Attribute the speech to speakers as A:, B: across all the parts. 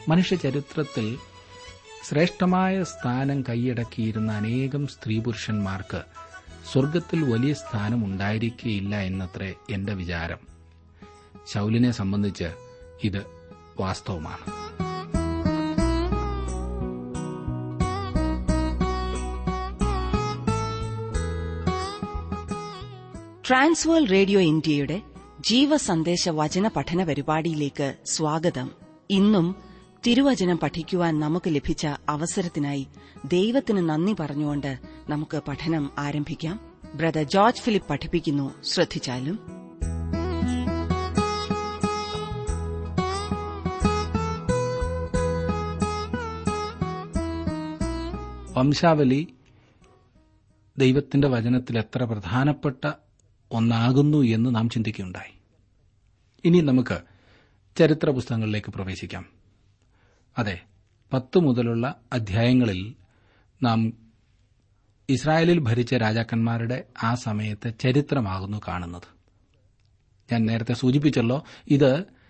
A: മനുഷ്യ ചരിത്രത്തിൽ ശ്രേഷ്ഠമായ സ്ഥാനം കൈയടക്കിയിരുന്ന അനേകം സ്ത്രീ പുരുഷന്മാർക്ക് സ്വർഗത്തിൽ വലിയ സ്ഥാനം ഉണ്ടായിരിക്കുകയില്ല എന്നത്രേ എന്റെ വിചാരം ശൗലിനെ സംബന്ധിച്ച് ഇത് വാസ്തവമാണ്
B: ട്രാൻസ്വേൾ റേഡിയോ ഇന്ത്യയുടെ ജീവസന്ദേശ വചന പഠന പരിപാടിയിലേക്ക് സ്വാഗതം ഇന്നും തിരുവചനം പഠിക്കുവാൻ നമുക്ക് ലഭിച്ച അവസരത്തിനായി ദൈവത്തിന് നന്ദി പറഞ്ഞുകൊണ്ട് നമുക്ക് പഠനം ആരംഭിക്കാം ബ്രദർ ജോർജ് ഫിലിപ്പ് പഠിപ്പിക്കുന്നു ശ്രദ്ധിച്ചാലും
A: വംശാവലി ദൈവത്തിന്റെ വചനത്തിൽ എത്ര പ്രധാനപ്പെട്ട ഒന്നാകുന്നു എന്ന് നാം ചിന്തിക്കുകയുണ്ടായി ഇനി നമുക്ക് ചരിത്ര പുസ്തകങ്ങളിലേക്ക് പ്രവേശിക്കാം അതെ പത്ത് മുതലുള്ള അധ്യായങ്ങളിൽ നാം ഇസ്രായേലിൽ ഭരിച്ച രാജാക്കന്മാരുടെ ആ സമയത്തെ ചരിത്രമാകുന്നു കാണുന്നത് ഞാൻ നേരത്തെ സൂചിപ്പിച്ചല്ലോ ഇത്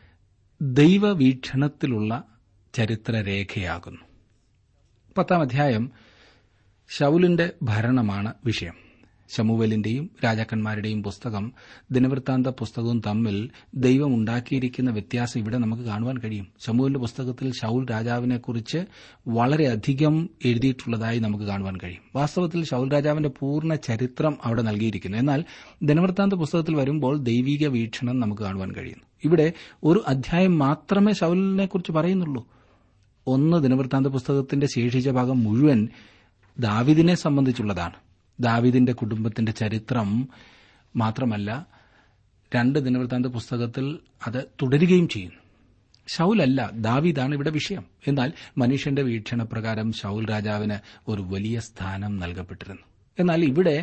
A: ദൈവവീക്ഷണത്തിലുള്ള ചരിത്രരേഖയാകുന്നു പത്താം അധ്യായം ഷൌലിന്റെ ഭരണമാണ് വിഷയം ശമുവലിന്റെയും രാജാക്കന്മാരുടെയും പുസ്തകം ദിനവൃത്താന്ത പുസ്തകവും തമ്മിൽ ദൈവം ഉണ്ടാക്കിയിരിക്കുന്ന വ്യത്യാസം ഇവിടെ നമുക്ക് കാണുവാൻ കഴിയും ശമുവിന്റെ പുസ്തകത്തിൽ ഷൌൽ രാജാവിനെക്കുറിച്ച് വളരെയധികം എഴുതിയിട്ടുള്ളതായി നമുക്ക് കാണുവാൻ കഴിയും വാസ്തവത്തിൽ ഷൌൽ രാജാവിന്റെ പൂർണ്ണ ചരിത്രം അവിടെ നൽകിയിരിക്കുന്നു എന്നാൽ ദിനവൃത്താന്ത പുസ്തകത്തിൽ വരുമ്പോൾ ദൈവിക വീക്ഷണം നമുക്ക് കാണുവാൻ കഴിയുന്നു ഇവിടെ ഒരു അധ്യായം മാത്രമേ ഷൌലിനെക്കുറിച്ച് പറയുന്നുള്ളൂ ഒന്ന് ദിനവൃത്താന്ത പുസ്തകത്തിന്റെ ശേഷിച്ച ഭാഗം മുഴുവൻ ദാവിദിനെ സംബന്ധിച്ചുള്ളതാണ് ദാവിദിന്റെ കുടുംബത്തിന്റെ ചരിത്രം മാത്രമല്ല രണ്ട് ദിനവൃത്താന്ത പുസ്തകത്തിൽ അത് തുടരുകയും ചെയ്യുന്നു ഷൌലല്ല ദാവീദാണ് ഇവിടെ വിഷയം എന്നാൽ മനുഷ്യന്റെ വീക്ഷണപ്രകാരം ഷൌൽ രാജാവിന് ഒരു വലിയ സ്ഥാനം നൽകപ്പെട്ടിരുന്നു എന്നാൽ ഇവിടെ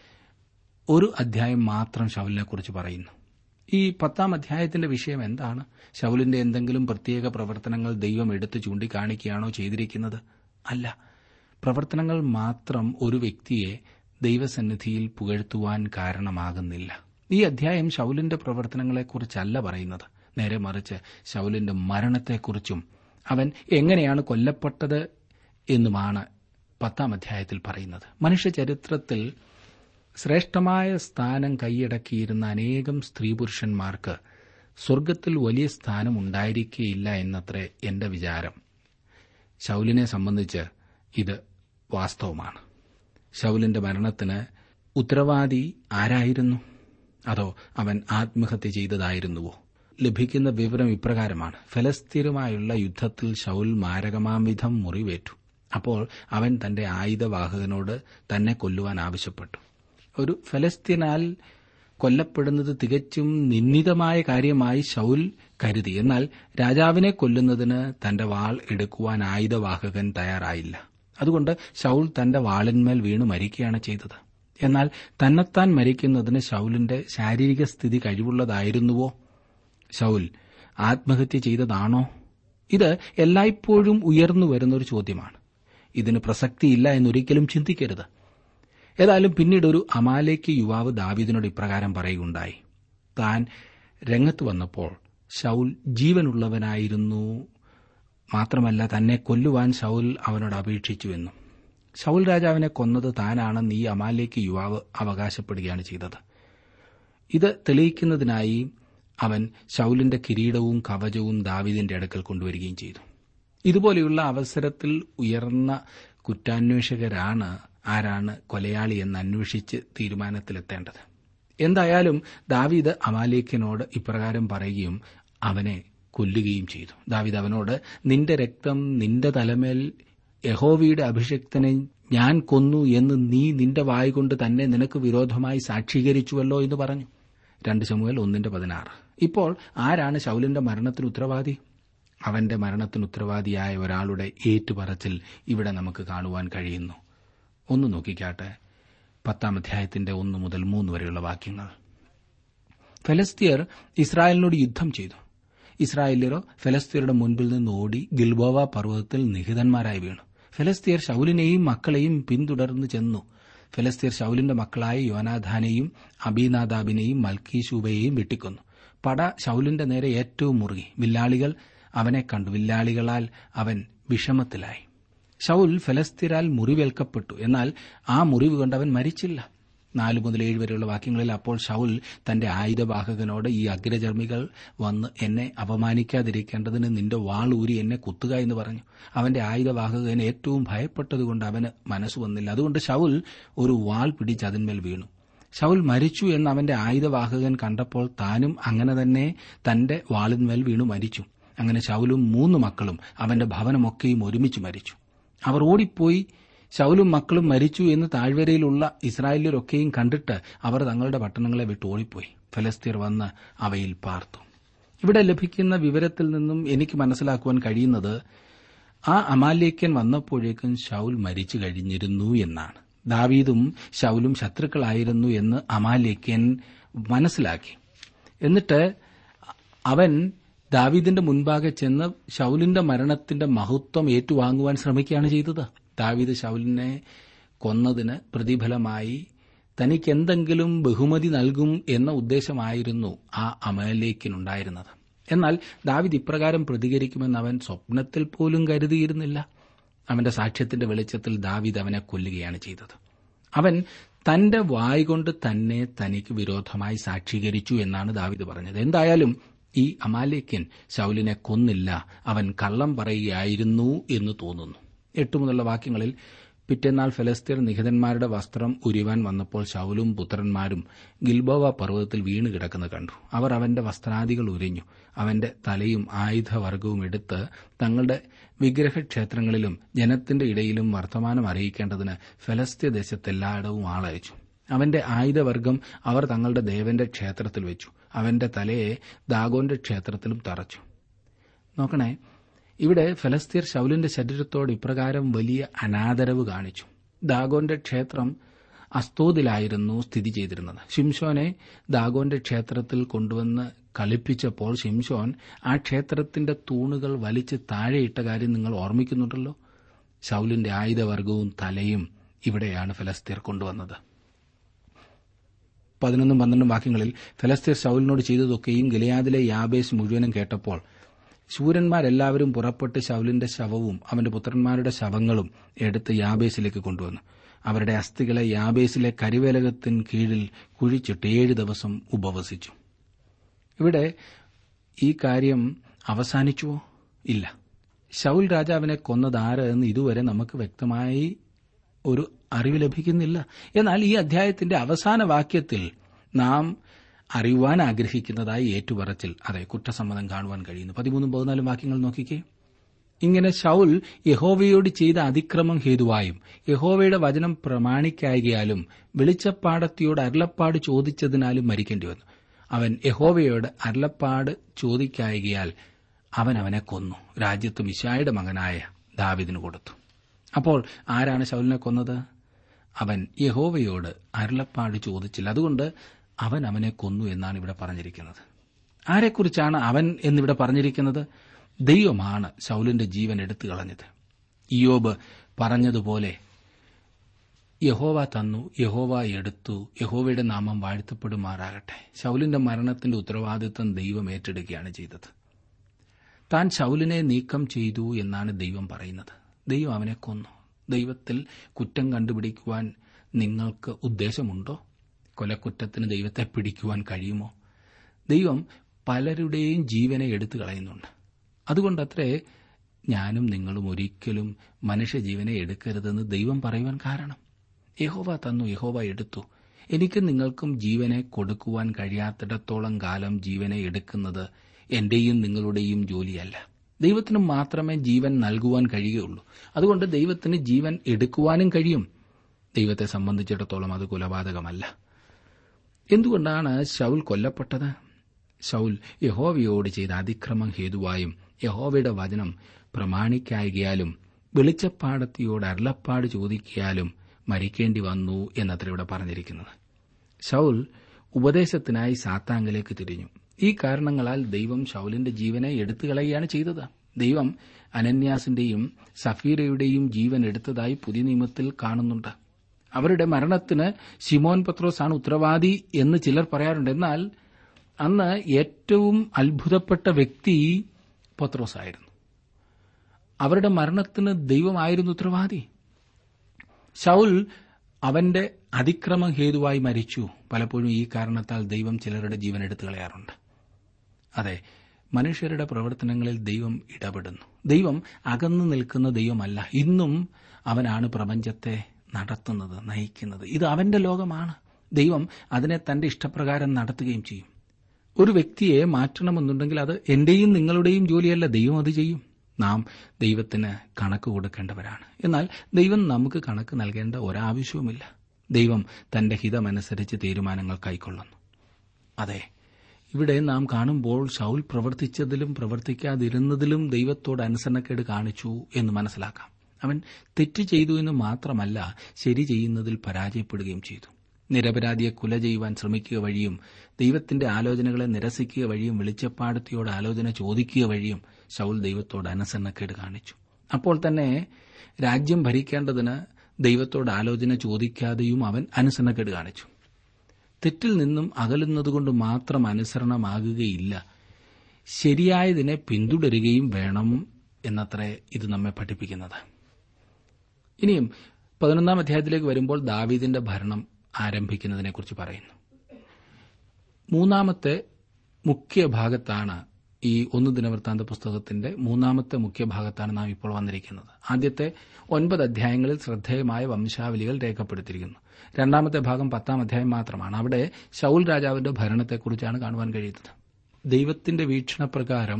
A: ഒരു അധ്യായം മാത്രം ഷൌലിനെക്കുറിച്ച് പറയുന്നു ഈ പത്താം അധ്യായത്തിന്റെ വിഷയം എന്താണ് ഷൌലിന്റെ എന്തെങ്കിലും പ്രത്യേക പ്രവർത്തനങ്ങൾ ദൈവം എടുത്തു ചൂണ്ടിക്കാണിക്കുകയാണോ ചെയ്തിരിക്കുന്നത് അല്ല പ്രവർത്തനങ്ങൾ മാത്രം ഒരു വ്യക്തിയെ ദൈവസന്നിധിയിൽ പുകഴ്ത്തുവാൻ കാരണമാകുന്നില്ല ഈ അധ്യായം ഷൌലിന്റെ പ്രവർത്തനങ്ങളെക്കുറിച്ചല്ല പറയുന്നത് നേരെ മറിച്ച് ഷൌലിന്റെ മരണത്തെക്കുറിച്ചും അവൻ എങ്ങനെയാണ് കൊല്ലപ്പെട്ടത് എന്നുമാണ് പത്താം അധ്യായത്തിൽ പറയുന്നത് മനുഷ്യ ചരിത്രത്തിൽ ശ്രേഷ്ഠമായ സ്ഥാനം കൈയടക്കിയിരുന്ന അനേകം സ്ത്രീ പുരുഷന്മാർക്ക് സ്വർഗത്തിൽ വലിയ സ്ഥാനം ഉണ്ടായിരിക്കുകയില്ല എന്നത്രേ എന്റെ വിചാരം ശൌലിനെ സംബന്ധിച്ച് ഇത് വാസ്തവമാണ് ശൌലിന്റെ മരണത്തിന് ഉത്തരവാദി ആരായിരുന്നു അതോ അവൻ ആത്മഹത്യ ചെയ്തതായിരുന്നുവോ ലഭിക്കുന്ന വിവരം ഇപ്രകാരമാണ് ഫലസ്തീനുമായുള്ള യുദ്ധത്തിൽ ഷൌൽ മാരകമാം വിധം മുറിവേറ്റു അപ്പോൾ അവൻ തന്റെ ആയുധവാഹകനോട് തന്നെ കൊല്ലുവാൻ ആവശ്യപ്പെട്ടു ഒരു ഫലസ്തീനാൽ കൊല്ലപ്പെടുന്നത് തികച്ചും നിന്ദിതമായ കാര്യമായി ഷൌൽ കരുതി എന്നാൽ രാജാവിനെ കൊല്ലുന്നതിന് തന്റെ വാൾ എടുക്കുവാൻ ആയുധവാഹകൻ തയ്യാറായില്ല അതുകൊണ്ട് ഷൌൽ തന്റെ വാളിന്മേൽ വീണു മരിക്കുകയാണ് ചെയ്തത് എന്നാൽ തന്നെത്താൻ മരിക്കുന്നതിന് ഷൌലിന്റെ ശാരീരിക സ്ഥിതി കഴിവുള്ളതായിരുന്നുവോ ഷൌൽ ആത്മഹത്യ ചെയ്തതാണോ ഇത് എല്ലായ്പ്പോഴും ഉയർന്നു വരുന്നൊരു ചോദ്യമാണ് ഇതിന് പ്രസക്തിയില്ല എന്നൊരിക്കലും ചിന്തിക്കരുത് ഏതായാലും പിന്നീട് ഒരു അമാലേക്ക് യുവാവ് ദാവീദിനോട് ഇപ്രകാരം പറയുകയുണ്ടായി താൻ രംഗത്ത് വന്നപ്പോൾ ഷൌൽ ജീവനുള്ളവനായിരുന്നു മാത്രമല്ല തന്നെ കൊല്ലുവാൻ ഷൌൽ അവനോട് അപേക്ഷിച്ചുവെന്നും ഷൌൽ രാജാവിനെ കൊന്നത് താനാണെന്ന് ഈ അമാലേക്ക് യുവാവ് അവകാശപ്പെടുകയാണ് ചെയ്തത് ഇത് തെളിയിക്കുന്നതിനായി അവൻ ഷൌലിന്റെ കിരീടവും കവചവും ദാവീദിന്റെ അടുക്കൽ കൊണ്ടുവരികയും ചെയ്തു ഇതുപോലെയുള്ള അവസരത്തിൽ ഉയർന്ന കുറ്റാന്വേഷകരാണ് ആരാണ് കൊലയാളി എന്ന് അന്വേഷിച്ച് തീരുമാനത്തിലെത്തേണ്ടത് എന്തായാലും ദാവീദ് അമാലേക്കിനോട് ഇപ്രകാരം പറയുകയും അവനെ കൊല്ലുകയും ചെയ്തു ദാവീദ് അവനോട് നിന്റെ രക്തം നിന്റെ തലമേൽ യഹോവയുടെ അഭിഷക്തനെ ഞാൻ കൊന്നു എന്ന് നീ നിന്റെ വായുകൊണ്ട് തന്നെ നിനക്ക് വിരോധമായി സാക്ഷീകരിച്ചുവല്ലോ എന്ന് പറഞ്ഞു രണ്ട് ചമുവൽ ഒന്നിന്റെ പതിനാറ് ഇപ്പോൾ ആരാണ് ശൌലിന്റെ മരണത്തിന് ഉത്തരവാദി അവന്റെ മരണത്തിന് ഉത്തരവാദിയായ ഒരാളുടെ ഏറ്റുപറച്ചിൽ ഇവിടെ നമുക്ക് കാണുവാൻ കഴിയുന്നു ഒന്ന് നോക്കിക്കാട്ടെ പത്താം അധ്യായത്തിന്റെ ഒന്ന് മുതൽ മൂന്ന് വരെയുള്ള വാക്യങ്ങൾ ഫലസ്തീയർ ഇസ്രായേലിനോട് യുദ്ധം ചെയ്തു ഇസ്രായേലിയരോ ഫലസ്തീയരുടെ മുൻപിൽ നിന്ന് ഓടി ഗിൽബോവ പർവ്വതത്തിൽ നിഹിതന്മാരായി വീണു ഫലസ്തീയർ ശൌലിനെയും മക്കളെയും പിന്തുടർന്നു ചെന്നു ഫലസ്തീർ ശൌലിന്റെ മക്കളായ യോനാഥാനെയും അബീനാദാബിനെയും മൽക്കീശൂബയെയും വെട്ടിക്കൊന്നു പട ശൌലിന്റെ നേരെ ഏറ്റവും മുറുകി വില്ലാളികൾ അവനെ കണ്ടു വില്ലാളികളാൽ അവൻ വിഷമത്തിലായി ഷൌൽ ഫലസ്തീരാൽ മുറിവേൽക്കപ്പെട്ടു എന്നാൽ ആ മുറിവ് കൊണ്ട് അവൻ മരിച്ചില്ല നാല് മുതൽ ഏഴ് വരെയുള്ള വാക്യങ്ങളിൽ അപ്പോൾ ഷൌൽ തന്റെ ആയുധവാഹകനോട് ഈ അഗ്രചർമ്മികൾ വന്ന് എന്നെ അപമാനിക്കാതിരിക്കേണ്ടതിന് നിന്റെ വാൾ ഊരി എന്നെ കുത്തുക എന്ന് പറഞ്ഞു അവന്റെ ആയുധവാഹകൻ ഏറ്റവും ഭയപ്പെട്ടതുകൊണ്ട് അവന് മനസ്സ് വന്നില്ല അതുകൊണ്ട് ഷൌൽ ഒരു വാൾ പിടിച്ച് അതിന്മേൽ വീണു ഷൌൽ മരിച്ചു എന്ന് അവന്റെ ആയുധവാഹകൻ കണ്ടപ്പോൾ താനും അങ്ങനെ തന്നെ തന്റെ വാളിന്മേൽ വീണു മരിച്ചു അങ്ങനെ ഷൌലും മൂന്ന് മക്കളും അവന്റെ ഭവനമൊക്കെയും ഒരുമിച്ച് മരിച്ചു അവർ ഓടിപ്പോയി ശൌലും മക്കളും മരിച്ചു എന്ന് താഴ്വരയിലുള്ള ഇസ്രായേലിയരൊക്കെയും കണ്ടിട്ട് അവർ തങ്ങളുടെ പട്ടണങ്ങളെ വിട്ട് ഓടിപ്പോയി ഫലസ്തീർ വന്ന് അവയിൽ പാർത്തു ഇവിടെ ലഭിക്കുന്ന വിവരത്തിൽ നിന്നും എനിക്ക് മനസ്സിലാക്കുവാൻ കഴിയുന്നത് ആ അമാലേക്കൻ വന്നപ്പോഴേക്കും ശൌൽ മരിച്ചു കഴിഞ്ഞിരുന്നു എന്നാണ് ദാവീദും ശൌലും ശത്രുക്കളായിരുന്നു എന്ന് അമാലേക്കൻ മനസ്സിലാക്കി എന്നിട്ട് അവൻ ദാവീദിന്റെ മുൻപാകെ ചെന്ന് ശൌലിന്റെ മരണത്തിന്റെ മഹത്വം ഏറ്റുവാങ്ങുവാൻ ശ്രമിക്കുകയാണ് ചെയ്തത് ദാവീദ് ശൌലിനെ കൊന്നതിന് പ്രതിഫലമായി തനിക്ക് എന്തെങ്കിലും ബഹുമതി നൽകും എന്ന ഉദ്ദേശമായിരുന്നു ആ അമലേക്കിനുണ്ടായിരുന്നത് എന്നാൽ ദാവിദ് ഇപ്രകാരം പ്രതികരിക്കുമെന്ന് അവൻ സ്വപ്നത്തിൽ പോലും കരുതിയിരുന്നില്ല അവന്റെ സാക്ഷ്യത്തിന്റെ വെളിച്ചത്തിൽ ദാവിദ് അവനെ കൊല്ലുകയാണ് ചെയ്തത് അവൻ തന്റെ വായ് കൊണ്ട് തന്നെ തനിക്ക് വിരോധമായി സാക്ഷീകരിച്ചു എന്നാണ് ദാവിദ് പറഞ്ഞത് എന്തായാലും ഈ അമാലേക്കൻ ശൌലിനെ കൊന്നില്ല അവൻ കള്ളം പറയുകയായിരുന്നു എന്ന് തോന്നുന്നു എട്ട് മുതലുള്ള വാക്യങ്ങളിൽ പിറ്റേന്നാൾ ഫലസ്തീർ നിഹിതന്മാരുടെ വസ്ത്രം ഉരുവാൻ വന്നപ്പോൾ ശൌലും പുത്രന്മാരും ഗിൽബോവ പർവ്വതത്തിൽ വീണ് കിടക്കുന്നത് കണ്ടു അവർ അവന്റെ വസ്ത്രാദികൾ ഉരിഞ്ഞു അവന്റെ തലയും ആയുധവർഗവും എടുത്ത് തങ്ങളുടെ വിഗ്രഹക്ഷേത്രങ്ങളിലും ജനത്തിന്റെ ഇടയിലും വർത്തമാനം അറിയിക്കേണ്ടതിന് ഫലസ്തീയ ദേശത്തെല്ലായിടവും ആളയച്ചു അവന്റെ ആയുധവർഗം അവർ തങ്ങളുടെ ദേവന്റെ ക്ഷേത്രത്തിൽ വെച്ചു അവന്റെ തലയെ ദാഗോന്റെ ക്ഷേത്രത്തിലും തറച്ചു നോക്കണേ ഇവിടെ ഫലസ്തീർ ശൌലിന്റെ ശരീരത്തോട് ഇപ്രകാരം വലിയ അനാദരവ് കാണിച്ചു ദാഗോന്റെ ക്ഷേത്രം അസ്തോദിലായിരുന്നു സ്ഥിതി ചെയ്തിരുന്നത് ഷിംഷോനെ ദാഗോന്റെ ക്ഷേത്രത്തിൽ കൊണ്ടുവന്ന് കളിപ്പിച്ചപ്പോൾ ഷിംഷോൻ ആ ക്ഷേത്രത്തിന്റെ തൂണുകൾ വലിച്ച് താഴെയിട്ട കാര്യം നിങ്ങൾ ഓർമ്മിക്കുന്നുണ്ടല്ലോ ശൌലിന്റെ ആയുധവർഗവും തലയും ഇവിടെയാണ് ഫലസ്തീർ കൊണ്ടുവന്നത് പതിനൊന്നും പന്ത്രണ്ടും വാക്യങ്ങളിൽ ഫലസ്തീർ ശൌലിനോട് ചെയ്തതൊക്കെയും ഗിലയാദിലെ യാബേസ് മുഴുവനും കേട്ടപ്പോൾ ശൂരന്മാരെല്ലാവരും പുറപ്പെട്ട് ശൌലിന്റെ ശവവും അവന്റെ പുത്രന്മാരുടെ ശവങ്ങളും എടുത്ത് യാബേസിലേക്ക് കൊണ്ടുവന്നു അവരുടെ അസ്ഥികളെ യാബേസിലെ കരിവേലകത്തിന് കീഴിൽ കുഴിച്ചിട്ട് ഏഴ് ദിവസം ഉപവസിച്ചു ഇവിടെ ഈ കാര്യം അവസാനിച്ചുവോ ഇല്ല ശൌൽ രാജാവിനെ കൊന്നത് ആര് എന്ന് ഇതുവരെ നമുക്ക് വ്യക്തമായി ഒരു അറിവ് ലഭിക്കുന്നില്ല എന്നാൽ ഈ അധ്യായത്തിന്റെ അവസാന വാക്യത്തിൽ നാം അറിയുവാൻ ആഗ്രഹിക്കുന്നതായി ഏറ്റുപറച്ചിൽ അതെ കുറ്റസമ്മതം കാണുവാൻ കഴിയുന്നു പതിമൂന്നും പതിനാലും വാക്യങ്ങൾ നോക്കിക്കേ ഇങ്ങനെ ഷൌൽ യഹോവയോട് ചെയ്ത അതിക്രമം ഹേതുവായും യഹോവയുടെ വചനം പ്രമാണിക്കായകയാലും വെളിച്ചപ്പാടത്തിയോട് അരുളപ്പാട് ചോദിച്ചതിനാലും മരിക്കേണ്ടി വന്നു അവൻ യഹോവയോട് അരുളപ്പാട് ചോദിക്കായകയാൽ അവൻ അവനെ കൊന്നു രാജ്യത്ത് മിശായുടെ മകനായ ദാവിദിന് കൊടുത്തു അപ്പോൾ ആരാണ് ശൗലിനെ കൊന്നത് അവൻ യഹോവയോട് അരുളപ്പാട് ചോദിച്ചില്ല അതുകൊണ്ട് അവൻ അവനെ കൊന്നു എന്നാണ് ഇവിടെ പറഞ്ഞിരിക്കുന്നത് ആരെക്കുറിച്ചാണ് അവൻ എന്നിവിടെ പറഞ്ഞിരിക്കുന്നത് ദൈവമാണ് ശൗലിന്റെ ജീവൻ എടുത്തു കളഞ്ഞത് ഇയോബ് പറഞ്ഞതുപോലെ യഹോവ തന്നു യഹോവ എടുത്തു യഹോവയുടെ നാമം വാഴ്ത്തപ്പെടുമാറാകട്ടെ ശൗലിന്റെ മരണത്തിന്റെ ഉത്തരവാദിത്വം ദൈവം ഏറ്റെടുക്കുകയാണ് ചെയ്തത് താൻ ശൗലിനെ നീക്കം ചെയ്തു എന്നാണ് ദൈവം പറയുന്നത് ദൈവം അവനെ കൊന്നു ദൈവത്തിൽ കുറ്റം കണ്ടുപിടിക്കുവാൻ നിങ്ങൾക്ക് ഉദ്ദേശമുണ്ടോ കൊലക്കുറ്റത്തിന് ദൈവത്തെ പിടിക്കുവാൻ കഴിയുമോ ദൈവം പലരുടെയും ജീവനെ എടുത്തു കളയുന്നുണ്ട് അതുകൊണ്ടത്രേ ഞാനും നിങ്ങളും ഒരിക്കലും മനുഷ്യജീവനെ എടുക്കരുതെന്ന് ദൈവം പറയുവാൻ കാരണം യഹോവ തന്നു യഹോവ എടുത്തു എനിക്കും നിങ്ങൾക്കും ജീവനെ കൊടുക്കുവാൻ കഴിയാത്തിടത്തോളം കാലം ജീവനെ എടുക്കുന്നത് എന്റെയും നിങ്ങളുടെയും ജോലിയല്ല ദൈവത്തിന് മാത്രമേ ജീവൻ നൽകുവാൻ കഴിയുകയുള്ളൂ അതുകൊണ്ട് ദൈവത്തിന് ജീവൻ എടുക്കുവാനും കഴിയും ദൈവത്തെ സംബന്ധിച്ചിടത്തോളം അത് കൊലപാതകമല്ല എന്തുകൊണ്ടാണ് ശൗൽ കൊല്ലപ്പെട്ടത് ശൗൽ യഹോവയോട് ചെയ്ത അതിക്രമം ഹേതുവായും യഹോവയുടെ വചനം പ്രമാണിക്കായകയാലും വെളിച്ചപ്പാടത്തിയോട് അരുളപ്പാട് ചോദിക്കിയാലും മരിക്കേണ്ടി വന്നു എന്നത്ര ഇവിടെ പറഞ്ഞിരിക്കുന്നത് ശൗൽ ഉപദേശത്തിനായി സാത്താങ്കിലേക്ക് തിരിഞ്ഞു ഈ കാരണങ്ങളാൽ ദൈവം ശൗലിന്റെ ജീവനെ എടുത്തു കളയുകയാണ് ചെയ്തത് ദൈവം അനന്യാസിന്റെയും സഫീരയുടെയും ജീവൻ എടുത്തതായി പുതിയ നിയമത്തിൽ കാണുന്നുണ്ട് അവരുടെ മരണത്തിന് ശിമോൻ പത്രോസ് ആണ് ഉത്തരവാദി എന്ന് ചിലർ പറയാറുണ്ട് എന്നാൽ അന്ന് ഏറ്റവും അത്ഭുതപ്പെട്ട വ്യക്തി പത്രോസ് ആയിരുന്നു അവരുടെ മരണത്തിന് ദൈവമായിരുന്നു ഉത്തരവാദി ഷൌൽ അവന്റെ അതിക്രമം ഹേതുവായി മരിച്ചു പലപ്പോഴും ഈ കാരണത്താൽ ദൈവം ചിലരുടെ ജീവൻ എടുത്തു കളയാറുണ്ട് അതെ മനുഷ്യരുടെ പ്രവർത്തനങ്ങളിൽ ദൈവം ഇടപെടുന്നു ദൈവം അകന്നു നിൽക്കുന്ന ദൈവമല്ല ഇന്നും അവനാണ് പ്രപഞ്ചത്തെ നടത്തുന്നത് നയിക്കുന്നത് ഇത് അവന്റെ ലോകമാണ് ദൈവം അതിനെ തന്റെ ഇഷ്ടപ്രകാരം നടത്തുകയും ചെയ്യും ഒരു വ്യക്തിയെ മാറ്റണമെന്നുണ്ടെങ്കിൽ അത് എന്റെയും നിങ്ങളുടെയും ജോലിയല്ല ദൈവം അത് ചെയ്യും നാം ദൈവത്തിന് കണക്ക് കൊടുക്കേണ്ടവരാണ് എന്നാൽ ദൈവം നമുക്ക് കണക്ക് നൽകേണ്ട ഒരാവശ്യവുമില്ല ദൈവം തന്റെ ഹിതമനുസരിച്ച് തീരുമാനങ്ങൾ കൈക്കൊള്ളുന്നു അതെ ഇവിടെ നാം കാണുമ്പോൾ ഷൌൽ പ്രവർത്തിച്ചതിലും പ്രവർത്തിക്കാതിരുന്നതിലും ദൈവത്തോട് അനുസരണക്കേട് കാണിച്ചു എന്ന് മനസ്സിലാക്കാം അവൻ തെറ്റ് ചെയ്തു എന്ന് മാത്രമല്ല ശരി ചെയ്യുന്നതിൽ പരാജയപ്പെടുകയും ചെയ്തു നിരപരാധിയെ കുല ചെയ്യുവാൻ ശ്രമിക്കുക വഴിയും ദൈവത്തിന്റെ ആലോചനകളെ നിരസിക്കുക വഴിയും വെളിച്ചപ്പാടത്തിയോട് ആലോചന ചോദിക്കുക വഴിയും ശൗൽ ദൈവത്തോട് അനുസരണക്കേട് കാണിച്ചു അപ്പോൾ തന്നെ രാജ്യം ഭരിക്കേണ്ടതിന് ദൈവത്തോട് ആലോചന ചോദിക്കാതെയും അവൻ അനുസരണക്കേട് കാണിച്ചു തെറ്റിൽ നിന്നും അകലുന്നതുകൊണ്ട് മാത്രം അനുസരണമാകുകയില്ല ശരിയായതിനെ പിന്തുടരുകയും വേണം എന്നത്രേ ഇത് നമ്മെ പഠിപ്പിക്കുന്നത് ഇനിയും പതിനൊന്നാം അധ്യായത്തിലേക്ക് വരുമ്പോൾ ദാവീദിന്റെ ഭരണം ആരംഭിക്കുന്നതിനെക്കുറിച്ച് പറയുന്നു മൂന്നാമത്തെ മുഖ്യ ഭാഗത്താണ് ഈ ഒന്ന് ദിനവൃത്താന്ത പുസ്തകത്തിന്റെ മൂന്നാമത്തെ മുഖ്യ ഭാഗത്താണ് നാം ഇപ്പോൾ വന്നിരിക്കുന്നത് ആദ്യത്തെ ഒൻപത് അധ്യായങ്ങളിൽ ശ്രദ്ധേയമായ വംശാവലികൾ രേഖപ്പെടുത്തിയിരിക്കുന്നു രണ്ടാമത്തെ ഭാഗം പത്താം അധ്യായം മാത്രമാണ് അവിടെ ശൌൽ രാജാവിന്റെ ഭരണത്തെക്കുറിച്ചാണ് കാണുവാൻ കഴിയുന്നത് ദൈവത്തിന്റെ വീക്ഷണപ്രകാരം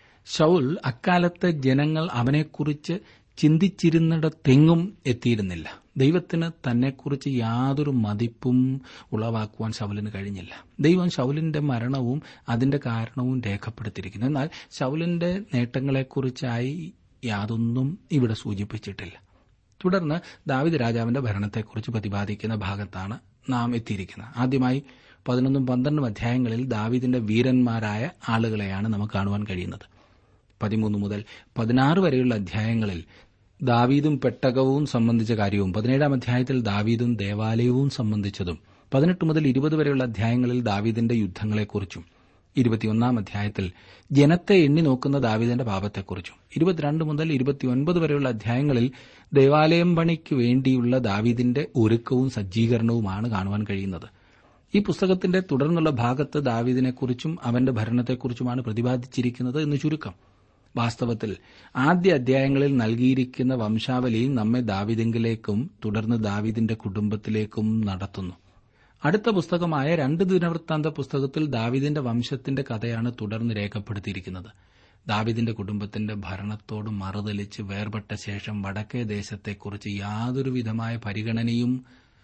A: ശൌൽ അക്കാലത്തെ ജനങ്ങൾ അവനെക്കുറിച്ച് ചിന്തിച്ചിരുന്നിടത്തെങ്ങും എത്തിയിരുന്നില്ല ദൈവത്തിന് തന്നെക്കുറിച്ച് യാതൊരു മതിപ്പും ഉളവാക്കുവാൻ ശൗലിന് കഴിഞ്ഞില്ല ദൈവം ശൗലിന്റെ മരണവും അതിന്റെ കാരണവും രേഖപ്പെടുത്തിയിരിക്കുന്നു എന്നാൽ ശൗലിന്റെ നേട്ടങ്ങളെക്കുറിച്ചായി യാതൊന്നും ഇവിടെ സൂചിപ്പിച്ചിട്ടില്ല തുടർന്ന് ദാവിദ് രാജാവിന്റെ ഭരണത്തെക്കുറിച്ച് പ്രതിപാദിക്കുന്ന ഭാഗത്താണ് നാം എത്തിയിരിക്കുന്നത് ആദ്യമായി പതിനൊന്നും പന്ത്രണ്ടും അധ്യായങ്ങളിൽ ദാവിദിന്റെ വീരന്മാരായ ആളുകളെയാണ് നമുക്ക് കാണുവാൻ കഴിയുന്നത് പതിമൂന്ന് മുതൽ പതിനാറ് വരെയുള്ള അധ്യായങ്ങളിൽ ദാവീദും പെട്ടകവും സംബന്ധിച്ച കാര്യവും പതിനേഴാം അധ്യായത്തിൽ ദാവീദും ദേവാലയവും സംബന്ധിച്ചതും പതിനെട്ട് മുതൽ ഇരുപത് വരെയുള്ള അധ്യായങ്ങളിൽ ദാവീദിന്റെ യുദ്ധങ്ങളെക്കുറിച്ചും ഇരുപത്തിയൊന്നാം അധ്യായത്തിൽ ജനത്തെ എണ്ണി നോക്കുന്ന ദാവീദിന്റെ പാപത്തെക്കുറിച്ചും ഇരുപത്തിരണ്ട് മുതൽ ഇരുപത്തിയൊൻപത് വരെയുള്ള അധ്യായങ്ങളിൽ ദേവാലയം പണിക്ക് വേണ്ടിയുള്ള ദാവീദിന്റെ ഒരുക്കവും സജ്ജീകരണവുമാണ് കാണുവാൻ കഴിയുന്നത് ഈ പുസ്തകത്തിന്റെ തുടർന്നുള്ള ഭാഗത്ത് ദാവീദിനെക്കുറിച്ചും അവന്റെ ഭരണത്തെക്കുറിച്ചുമാണ് പ്രതിപാദിച്ചിരിക്കുന്നത് എന്ന് ചുരുക്കം വാസ്തവത്തിൽ ആദ്യ അധ്യായങ്ങളിൽ നൽകിയിരിക്കുന്ന വംശാവലി നമ്മെ ദാവിദിങ്കിലേക്കും തുടർന്ന് ദാവിദിന്റെ കുടുംബത്തിലേക്കും നടത്തുന്നു അടുത്ത പുസ്തകമായ രണ്ട് ദിനവൃത്താന്ത പുസ്തകത്തിൽ ദാവിദിന്റെ വംശത്തിന്റെ കഥയാണ് തുടർന്ന് രേഖപ്പെടുത്തിയിരിക്കുന്നത് ദാവിദിന്റെ കുടുംബത്തിന്റെ ഭരണത്തോട് മറുതലിച്ച് വേർപെട്ട ശേഷം വടക്കേ ദേശത്തെക്കുറിച്ച് യാതൊരുവിധമായ പരിഗണനയും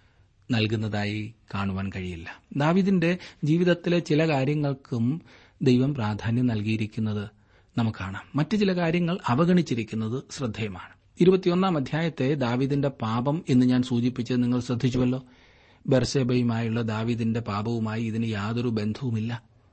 A: നൽകുന്നതായി കാണുവാൻ കഴിയില്ല ദാവിദിന്റെ ജീവിതത്തിലെ ചില കാര്യങ്ങൾക്കും ദൈവം പ്രാധാന്യം നൽകിയിരിക്കുന്നത് നമുക്ക് കാണാം മറ്റു ചില കാര്യങ്ങൾ അവഗണിച്ചിരിക്കുന്നത് ശ്രദ്ധേയമാണ് ഇരുപത്തിയൊന്നാം അധ്യായത്തെ ദാവിദിന്റെ പാപം എന്ന് ഞാൻ സൂചിപ്പിച്ചത് നിങ്ങൾ ശ്രദ്ധിച്ചുവല്ലോ ബെർസേബയുമായുള്ള ദാവിദിന്റെ പാപവുമായി ഇതിന് യാതൊരു ബന്ധവുമില്ല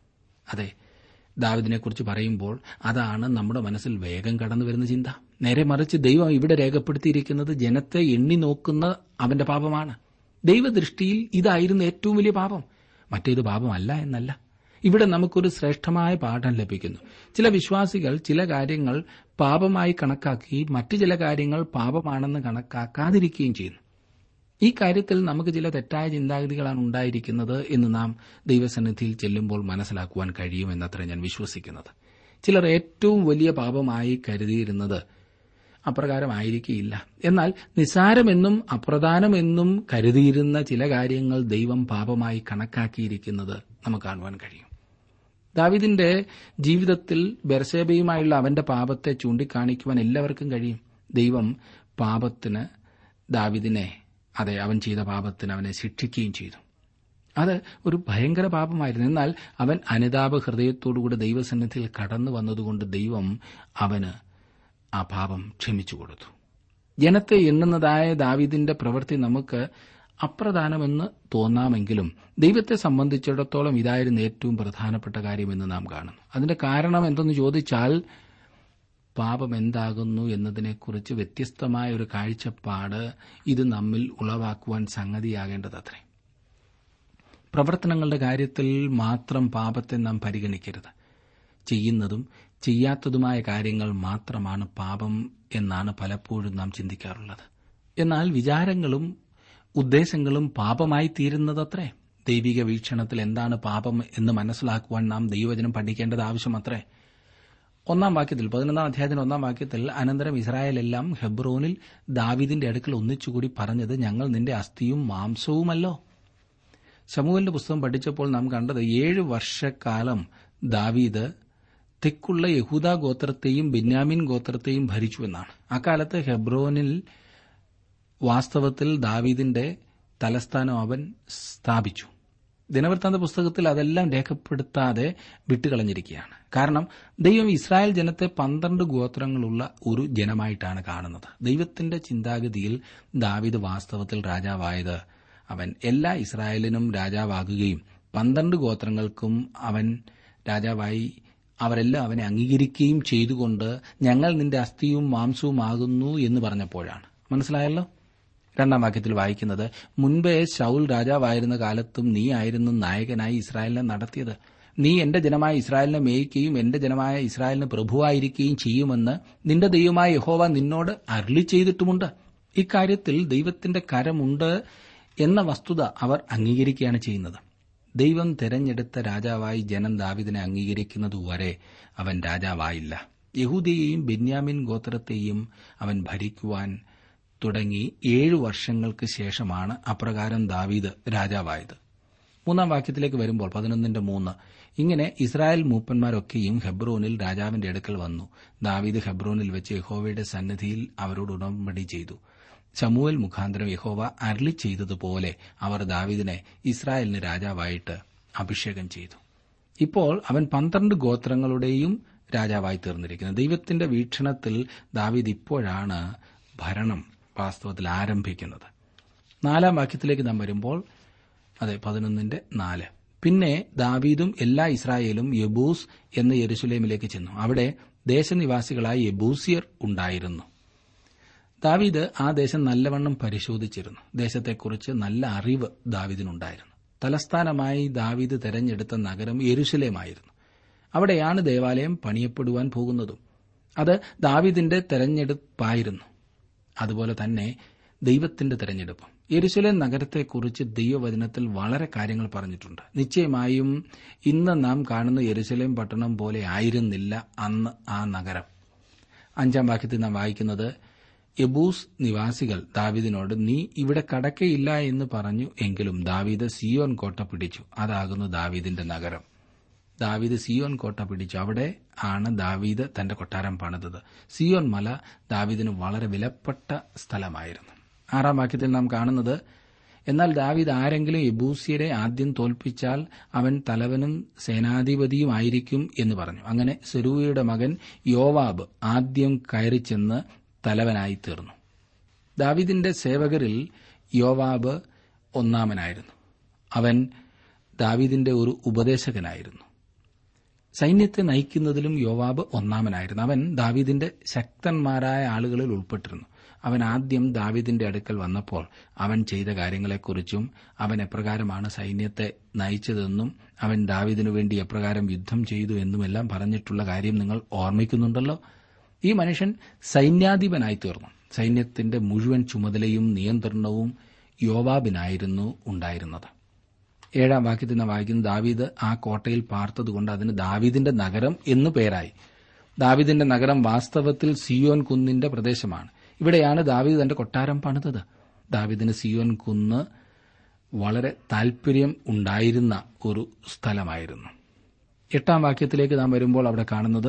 A: അതെ ദാവിദിനെക്കുറിച്ച് പറയുമ്പോൾ അതാണ് നമ്മുടെ മനസ്സിൽ വേഗം കടന്നു വരുന്ന ചിന്ത നേരെ മറിച്ച് ദൈവം ഇവിടെ രേഖപ്പെടുത്തിയിരിക്കുന്നത് ജനത്തെ എണ്ണി നോക്കുന്ന അവന്റെ പാപമാണ് ദൈവദൃഷ്ടിയിൽ ഇതായിരുന്നു ഏറ്റവും വലിയ പാപം മറ്റേത് പാപമല്ല എന്നല്ല ഇവിടെ നമുക്കൊരു ശ്രേഷ്ഠമായ പാഠം ലഭിക്കുന്നു ചില വിശ്വാസികൾ ചില കാര്യങ്ങൾ പാപമായി കണക്കാക്കി മറ്റു ചില കാര്യങ്ങൾ പാപമാണെന്ന് കണക്കാക്കാതിരിക്കുകയും ചെയ്യുന്നു ഈ കാര്യത്തിൽ നമുക്ക് ചില തെറ്റായ ചിന്താഗതികളാണ് ഉണ്ടായിരിക്കുന്നത് എന്ന് നാം ദൈവസന്നിധിയിൽ ചെല്ലുമ്പോൾ മനസ്സിലാക്കുവാൻ കഴിയുമെന്നത്ര ഞാൻ വിശ്വസിക്കുന്നത് ചിലർ ഏറ്റവും വലിയ പാപമായി കരുതിയിരുന്നത് അപ്രകാരമായിരിക്കില്ല എന്നാൽ നിസാരമെന്നും അപ്രധാനമെന്നും കരുതിയിരുന്ന ചില കാര്യങ്ങൾ ദൈവം പാപമായി കണക്കാക്കിയിരിക്കുന്നത് നമുക്ക് കാണുവാൻ കഴിയും ദാവിദിന്റെ ജീവിതത്തിൽ ബെർസേബയുമായുള്ള അവന്റെ പാപത്തെ ചൂണ്ടിക്കാണിക്കുവാൻ എല്ലാവർക്കും കഴിയും ദൈവം പാപത്തിന് ദാവിദിനെ അതെ അവൻ ചെയ്ത പാപത്തിന് അവനെ ശിക്ഷിക്കുകയും ചെയ്തു അത് ഒരു ഭയങ്കര പാപമായിരുന്നു എന്നാൽ അവൻ അനുതാപ ഹൃദയത്തോടുകൂടി ദൈവസന്നിധിയിൽ കടന്നു വന്നതുകൊണ്ട് ദൈവം അവന് ആ പാപം ക്ഷമിച്ചു കൊടുത്തു ജനത്തെ എണ്ണുന്നതായ ദാവിദിന്റെ പ്രവൃത്തി നമുക്ക് അപ്രധാനമെന്ന് തോന്നാമെങ്കിലും ദൈവത്തെ സംബന്ധിച്ചിടത്തോളം ഇതായിരുന്നു ഏറ്റവും പ്രധാനപ്പെട്ട കാര്യമെന്ന് നാം കാണുന്നു അതിന്റെ കാരണം എന്തെന്ന് ചോദിച്ചാൽ പാപം എന്താകുന്നു എന്നതിനെക്കുറിച്ച് വ്യത്യസ്തമായ ഒരു കാഴ്ചപ്പാട് ഇത് നമ്മിൽ ഉളവാക്കുവാൻ സംഗതിയാകേണ്ടതത്രേ പ്രവർത്തനങ്ങളുടെ കാര്യത്തിൽ മാത്രം പാപത്തെ നാം പരിഗണിക്കരുത് ചെയ്യുന്നതും ചെയ്യാത്തതുമായ കാര്യങ്ങൾ മാത്രമാണ് പാപം എന്നാണ് പലപ്പോഴും നാം ചിന്തിക്കാറുള്ളത് എന്നാൽ വിചാരങ്ങളും ഉദ്ദേശങ്ങളും പാപമായി തീരുന്നതത്രേ ദൈവിക വീക്ഷണത്തിൽ എന്താണ് പാപം എന്ന് മനസ്സിലാക്കുവാൻ നാം ദൈവവചനം പഠിക്കേണ്ടത് ആവശ്യമത്രേ ഒന്നാം വാക്യത്തിൽ പതിനൊന്നാം അധ്യായത്തിന്റെ ഒന്നാം വാക്യത്തിൽ അനന്തരം ഇസ്രായേലെല്ലാം ഹെബ്രോനിൽ ദാവീദിന്റെ അടുക്കൽ ഒന്നിച്ചുകൂടി പറഞ്ഞത് ഞങ്ങൾ നിന്റെ അസ്ഥിയും മാംസവുമല്ലോ ശമുവലിന്റെ പുസ്തകം പഠിച്ചപ്പോൾ നാം കണ്ടത് ഏഴ് വർഷക്കാലം ദാവീദ് തെക്കുള്ള യഹൂദ ഗോത്രത്തെയും ബെന്യാമിൻ ഗോത്രത്തെയും ഭരിച്ചുവെന്നാണ് അക്കാലത്ത് ഹെബ്രോനിൽ വാസ്തവത്തിൽ ദാവീദിന്റെ തലസ്ഥാനം അവൻ സ്ഥാപിച്ചു ദിനവൃത്താന്ത പുസ്തകത്തിൽ അതെല്ലാം രേഖപ്പെടുത്താതെ വിട്ടുകളഞ്ഞിരിക്കുകയാണ് കാരണം ദൈവം ഇസ്രായേൽ ജനത്തെ പന്ത്രണ്ട് ഗോത്രങ്ങളുള്ള ഒരു ജനമായിട്ടാണ് കാണുന്നത് ദൈവത്തിന്റെ ചിന്താഗതിയിൽ ദാവീദ് വാസ്തവത്തിൽ രാജാവായത് അവൻ എല്ലാ ഇസ്രായേലിനും രാജാവാകുകയും പന്ത്രണ്ട് ഗോത്രങ്ങൾക്കും അവൻ രാജാവായി അവരെല്ലാം അവനെ അംഗീകരിക്കുകയും ചെയ്തുകൊണ്ട് ഞങ്ങൾ നിന്റെ അസ്ഥിയും മാംസവുമാകുന്നു എന്ന് പറഞ്ഞപ്പോഴാണ് മനസ്സിലായല്ലോ രണ്ടാം വാക്യത്തിൽ വായിക്കുന്നത് മുൻപേ ശൌൽ രാജാവായിരുന്ന കാലത്തും നീ ആയിരുന്നു നായകനായി ഇസ്രായേലിനെ നടത്തിയത് നീ എന്റെ ജനമായ ഇസ്രായേലിനെ മേയിക്കുകയും എന്റെ ജനമായ ഇസ്രായേലിന് പ്രഭുവായിരിക്കുകയും ചെയ്യുമെന്ന് നിന്റെ ദൈവമായ യഹോവ നിന്നോട് അരുളി ചെയ്തിട്ടുമുണ്ട് ഇക്കാര്യത്തിൽ ദൈവത്തിന്റെ കരമുണ്ട് എന്ന വസ്തുത അവർ അംഗീകരിക്കുകയാണ് ചെയ്യുന്നത് ദൈവം തെരഞ്ഞെടുത്ത രാജാവായി ജനം ദാവിദിനെ അംഗീകരിക്കുന്നതുവരെ അവൻ രാജാവായില്ല യഹൂദിയെയും ബെന്യാമിൻ ഗോത്രത്തെയും അവൻ ഭരിക്കുവാൻ തുടങ്ങി ഏഴു വർഷങ്ങൾക്ക് ശേഷമാണ് അപ്രകാരം ദാവീദ് രാജാവായത് മൂന്നാം വാക്യത്തിലേക്ക് വരുമ്പോൾ പതിനൊന്നിന്റെ മൂന്ന് ഇങ്ങനെ ഇസ്രായേൽ മൂപ്പന്മാരൊക്കെയും ഹെബ്രോനിൽ രാജാവിന്റെ അടുക്കൽ വന്നു ദാവീദ് ഹെബ്രോനിൽ വെച്ച് യഹോവയുടെ സന്നിധിയിൽ അവരോട് ഉടമ്പടി ചെയ്തു ചമുവൽ മുഖാന്തരം യഹോവ അരളി ചെയ്തതുപോലെ അവർ ദാവീദിനെ ഇസ്രായേലിന് രാജാവായിട്ട് അഭിഷേകം ചെയ്തു ഇപ്പോൾ അവൻ പന്ത്രണ്ട് ഗോത്രങ്ങളുടെയും രാജാവായി തീർന്നിരിക്കുന്നു ദൈവത്തിന്റെ വീക്ഷണത്തിൽ ദാവീദ് ഇപ്പോഴാണ് ഭരണം വാസ്തവത്തിൽ ആരംഭിക്കുന്നത് നാലാം വാക്യത്തിലേക്ക് നാം വരുമ്പോൾ അതെ പതിനൊന്നിന്റെ നാല് പിന്നെ ദാവീദും എല്ലാ ഇസ്രായേലും യബൂസ് എന്ന യെരുസലേമിലേക്ക് ചെന്നു അവിടെ ദേശനിവാസികളായ യബൂസിയർ ഉണ്ടായിരുന്നു ദാവീദ് ആ ദേശം നല്ലവണ്ണം പരിശോധിച്ചിരുന്നു ദേശത്തെക്കുറിച്ച് നല്ല അറിവ് ദാവീദിനുണ്ടായിരുന്നു തലസ്ഥാനമായി ദാവീദ് തെരഞ്ഞെടുത്ത നഗരം യെരുസലേമായിരുന്നു അവിടെയാണ് ദേവാലയം പണിയപ്പെടുവാൻ പോകുന്നതും അത് ദാവീദിന്റെ തെരഞ്ഞെടുപ്പായിരുന്നു അതുപോലെ തന്നെ ദൈവത്തിന്റെ തെരഞ്ഞെടുപ്പും യെരുസലേം നഗരത്തെക്കുറിച്ച് ദൈവവചനത്തിൽ വളരെ കാര്യങ്ങൾ പറഞ്ഞിട്ടുണ്ട് നിശ്ചയമായും ഇന്ന് നാം കാണുന്ന യെരുസലേം പട്ടണം പോലെ ആയിരുന്നില്ല അന്ന് ആ നഗരം അഞ്ചാം വാക്യത്തിൽ നാം വായിക്കുന്നത് യബൂസ് നിവാസികൾ ദാവീദിനോട് നീ ഇവിടെ കടക്കയില്ല എന്ന് പറഞ്ഞു എങ്കിലും ദാവീദ് സിയോൻ കോട്ട പിടിച്ചു അതാകുന്നു ദാവീദിന്റെ നഗരം ദാവീദ് സിയോൻ കോട്ട പിടിച്ചു അവിടെ ആണ് ദാവീദ് തന്റെ കൊട്ടാരം പണിതത് സിയോൻ മല ദാവീദിന് വളരെ വിലപ്പെട്ട സ്ഥലമായിരുന്നു ആറാം വാക്യത്തിൽ നാം കാണുന്നത് എന്നാൽ ദാവീദ് ആരെങ്കിലും യബൂസിയരെ ആദ്യം തോൽപ്പിച്ചാൽ അവൻ തലവനും സേനാധിപതിയുമായിരിക്കും എന്ന് പറഞ്ഞു അങ്ങനെ സെരൂയയുടെ മകൻ യോവാബ് ആദ്യം കയറിച്ചെന്ന് തലവനായി തീർന്നു ദാവീദിന്റെ സേവകരിൽ യോവാബ് ഒന്നാമനായിരുന്നു അവൻ ദാവീദിന്റെ ഒരു ഉപദേശകനായിരുന്നു സൈന്യത്തെ നയിക്കുന്നതിലും യോവാബ് ഒന്നാമനായിരുന്നു അവൻ ദാവീദിന്റെ ശക്തന്മാരായ ആളുകളിൽ ഉൾപ്പെട്ടിരുന്നു അവൻ ആദ്യം ദാവീദിന്റെ അടുക്കൽ വന്നപ്പോൾ അവൻ ചെയ്ത കാര്യങ്ങളെക്കുറിച്ചും അവൻ എപ്രകാരമാണ് സൈന്യത്തെ നയിച്ചതെന്നും അവൻ ദാവീദിനു വേണ്ടി എപ്രകാരം യുദ്ധം ചെയ്തു എന്നുമെല്ലാം പറഞ്ഞിട്ടുള്ള കാര്യം നിങ്ങൾ ഓർമ്മിക്കുന്നുണ്ടല്ലോ ഈ മനുഷ്യൻ സൈന്യാധിപനായി തീർന്നു സൈന്യത്തിന്റെ മുഴുവൻ ചുമതലയും നിയന്ത്രണവും യോവാബിനായിരുന്നു ഉണ്ടായിരുന്നത് ഏഴാം വാക്യത്തിൽ നിന്ന് വായിക്കുന്ന ദാവീദ് ആ കോട്ടയിൽ പാർത്തതുകൊണ്ട് അതിന് ദാവീദിന്റെ നഗരം എന്നു പേരായി ദാവീദിന്റെ നഗരം വാസ്തവത്തിൽ സിയോൻ കുന്നിന്റെ പ്രദേശമാണ് ഇവിടെയാണ് ദാവീദ് തന്റെ കൊട്ടാരം പണിതത് ദാവീദിന് സിയോൻ കുന്ന് വളരെ താൽപര്യം ഉണ്ടായിരുന്ന ഒരു സ്ഥലമായിരുന്നു എട്ടാം വാക്യത്തിലേക്ക് നാം വരുമ്പോൾ അവിടെ കാണുന്നത്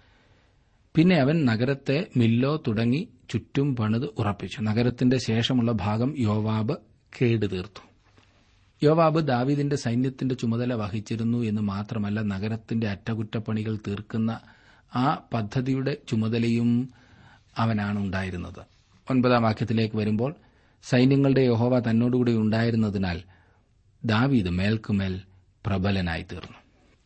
A: പിന്നെ അവൻ നഗരത്തെ മില്ലോ തുടങ്ങി ചുറ്റും പണിത് ഉറപ്പിച്ചു നഗരത്തിന്റെ ശേഷമുള്ള ഭാഗം യോവാബ് കേടുതീർത്തു യോവാബ് ദാവീദിന്റെ സൈന്യത്തിന്റെ ചുമതല വഹിച്ചിരുന്നു എന്ന് മാത്രമല്ല നഗരത്തിന്റെ അറ്റകുറ്റപ്പണികൾ തീർക്കുന്ന ആ പദ്ധതിയുടെ ചുമതലയും അവനാണ് ഉണ്ടായിരുന്നത് ഒൻപതാം വാക്യത്തിലേക്ക് വരുമ്പോൾ സൈന്യങ്ങളുടെ യഹോവ തന്നോടുകൂടി ഉണ്ടായിരുന്നതിനാൽ ദാവീദ് മേൽക്കുമേൽ പ്രബലനായി തീർന്നു